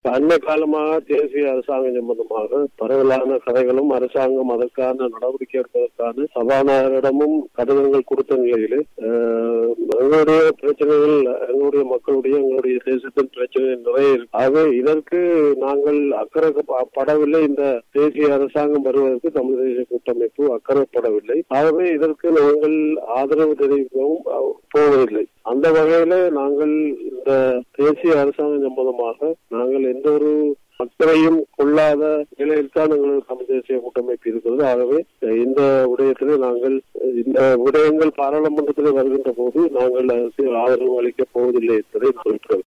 அண்மை காலமாக தேசிய அரசாங்கம் சம்பந்தமாக பரவலான கதைகளும் அரசாங்கம் அதற்கான நடவடிக்கை எடுப்பதற்கான சபாநாயகரிடமும் கடிதங்கள் கொடுத்த நிலையில் அஹ், எங்களுடைய பிரச்சனைகள் எங்களுடைய மக்களுடைய எங்களுடைய தேசத்தின் பிரச்சனை நிறைய இருக்கு ஆகவே இதற்கு நாங்கள் அக்கறை ப- படவில்லை இந்த தேசிய அரசாங்கம் வருவதற்கு தமிழ் தேசிய கூட்டமைப்பு அக்கறைப்படவில்லை ஆகவே இதற்கு நாங்கள் ஆதரவு தெரிவிக்கவும் அஹ், போவதில்லை அந்த வகையில நாங்கள் இந்த தேசிய அரசாங்கம் சம்பந்தமாக நாங்கள் எந்த ஒரு அக்கறையும் கொள்ளாத நிலையில் தான் எங்களது தமிழ் தேசிய கூட்டமைப்பு இருக்கிறது ஆகவே அஹ், இந்த விடயத்திலே நாங்கள் அஹ், இந்த விடயங்கள் பாராளுமன்றத்தில் வருகின்ற போது நாங்கள் அதற்கு ஆதரவு அளிக்கப் போவதில்லை என்பதை குறிப்பிட